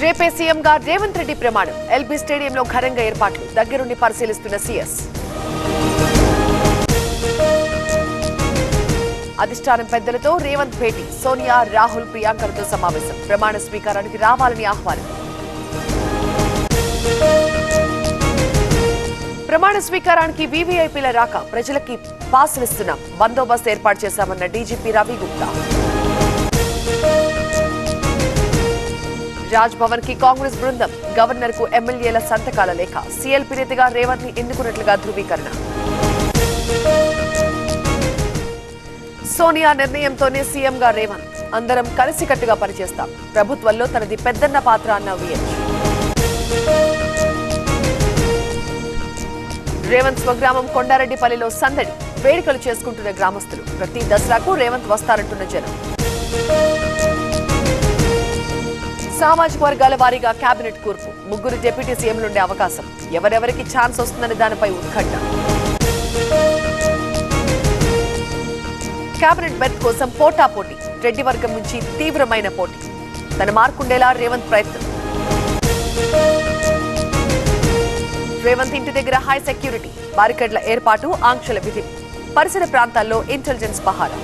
రేపే సీఎంగా రేవంత్ రెడ్డి ప్రమాణం ఎల్బీ స్టేడియంలో ఘనంగా ఏర్పాట్లు దగ్గరుండి పరిశీలిస్తున్న సీఎస్ అధిష్టానం పెద్దలతో రేవంత్ భేటీ సోనియా రాహుల్ ప్రియాంకలతో సమావేశం ప్రమాణ స్వీకారానికి రావాలని ఆహ్వానం ప్రమాణ స్వీకారానికి వీవీఐపీల రాక ప్రజలకి పాసులిస్తున్నాం బందోబస్తు ఏర్పాటు చేశామన్న డీజీపీ రవి గుప్తా రాజ్ భవన్ కి కాంగ్రెస్ బృందం గవర్నర్ కు ఎమ్మెల్యేల సంతకాల లేఖ సీఎల్పీ నేతగా రేవంత్ ని ఎన్నుకున్నట్లుగా ధృవీకరణ సోనియా నిర్ణయంతోనే సీఎంగా రేవంత్ అందరం కలిసికట్టుగా పనిచేస్తాం ప్రభుత్వంలో తనది పెద్దన్న పాత్ర అన్న విఎచ్ రేవంత్ స్వగ్రామం కొండారెడ్డిపల్లిలో సందడి వేడుకలు చేసుకుంటున్న గ్రామస్తులు ప్రతి దసరాకు రేవంత్ వస్తారంటున్న జనం సామాజిక వర్గాల వారీగా కేబినెట్ కూర్పు ముగ్గురు డిప్యూటీ సీఎంలుండే అవకాశం ఎవరెవరికి ఛాన్స్ వస్తుందని దానిపై ఉత్కంఠ కేబినెట్ బెర్త్ కోసం పోటాపోటీ రెడ్డి వర్గం నుంచి తీవ్రమైన పోటీ తన మార్కుండేలా రేవంత్ ప్రయత్నం రేవంత్ ఇంటి దగ్గర హై సెక్యూరిటీ బారికేడ్ల ఏర్పాటు ఆంక్షల విధి పరిసర ప్రాంతాల్లో ఇంటెలిజెన్స్ పహారా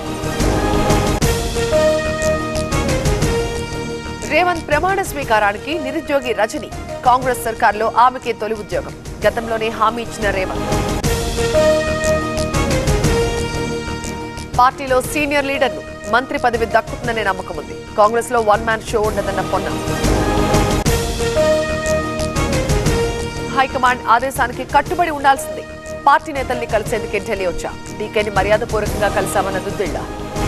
రేవంత్ ప్రమాణ స్వీకారానికి నిరుద్యోగి రజని కాంగ్రెస్ సర్కార్లో ఆమెకే తొలి ఉద్యోగం గతంలోనే హామీ ఇచ్చిన రేవంత్ పార్టీలో సీనియర్ లీడర్ను మంత్రి పదవి దక్కుతుందనే నమ్మకం ఉంది కాంగ్రెస్ లో వన్ మ్యాన్ షో ఉండదన్న పొన్న హైకమాండ్ ఆదేశానికి కట్టుబడి ఉండాల్సిందే పార్టీ నేతల్ని కలిసేందుకే ఢిల్లీ వచ్చా డీకేని మర్యాదపూర్వకంగా కలిశామన్న దుద్దిళ్ల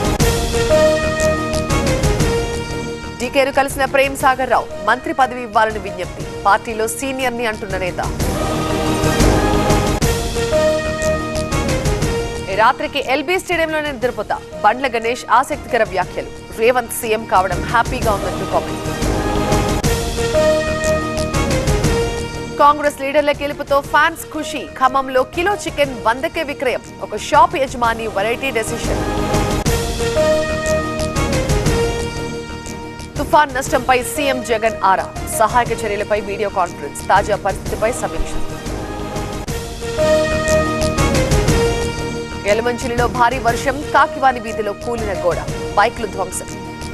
డీకేను కలిసిన ప్రేమ్ సాగర్ రావు మంత్రి పదవి ఇవ్వాలని విజ్ఞప్తి పార్టీలో సీనియర్ ని అంటున్న నేత ఈ రాత్రికి ఎల్బీ స్టేడియంలోనే నిద్రపోతా బండ్ల గణేష్ ఆసక్తికర వ్యాఖ్యలు రేవంత్ సీఎం కావడం హ్యాపీగా ఉందంటూ కామెంట్ కాంగ్రెస్ లీడర్ల గెలుపుతో ఫ్యాన్స్ ఖుషి ఖమ్మంలో కిలో చికెన్ వందకే విక్రయం ఒక షాప్ యజమాని వెరైటీ డెసిషన్ తుఫాన్ నష్టంపై సీఎం జగన్ ఆరా సహాయక చర్యలపై వీడియో కాన్ఫరెన్స్ తాజా పరిస్థితిపై సమీక్ష ఎలమంచిలిలో భారీ వర్షం కాకివాని వీధిలో కూలిన గోడ బైక్లు ధ్వంసం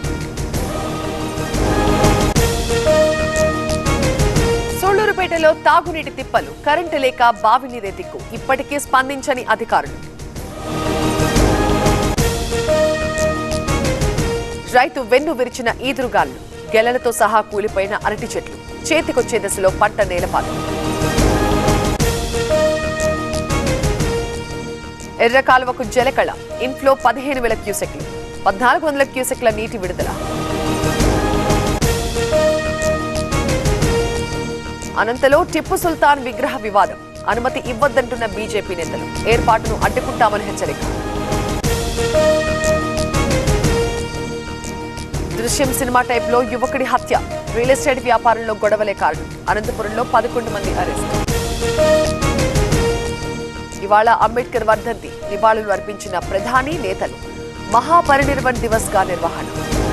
సోళ్లూరుపేటలో తాగునీటి తిప్పలు కరెంటు లేక బావి నీరే దిక్కు ఇప్పటికీ స్పందించని అధికారులు రైతు వెన్ను విరిచిన ఈదురుగాళ్లు గెలలతో సహా కూలిపోయిన అరటి చెట్లు చేతికొచ్చే దశలో పంట నేలపాలు ఎర్ర కాలువకు జలకళ ఇన్ఫ్లో పదిహేను వేల క్యూసెక్లు పద్నాలుగు వందల క్యూసెక్ల నీటి విడుదల అనంతలో టిప్పు సుల్తాన్ విగ్రహ వివాదం అనుమతి ఇవ్వద్దంటున్న బీజేపీ నేతలు ఏర్పాటును అడ్డుకుంటామని హెచ్చరిక దృశ్యం సినిమా టైప్ లో యువకుడి హత్య రియల్ ఎస్టేట్ వ్యాపారంలో గొడవలే కారణం అనంతపురంలో పదకొండు మంది అరెస్ట్ ఇవాళ అంబేద్కర్ వర్ధంతి నివాళులు అర్పించిన ప్రధాని నేతలు మహాపరినిర్వణ్ దివస్ గా నిర్వహణ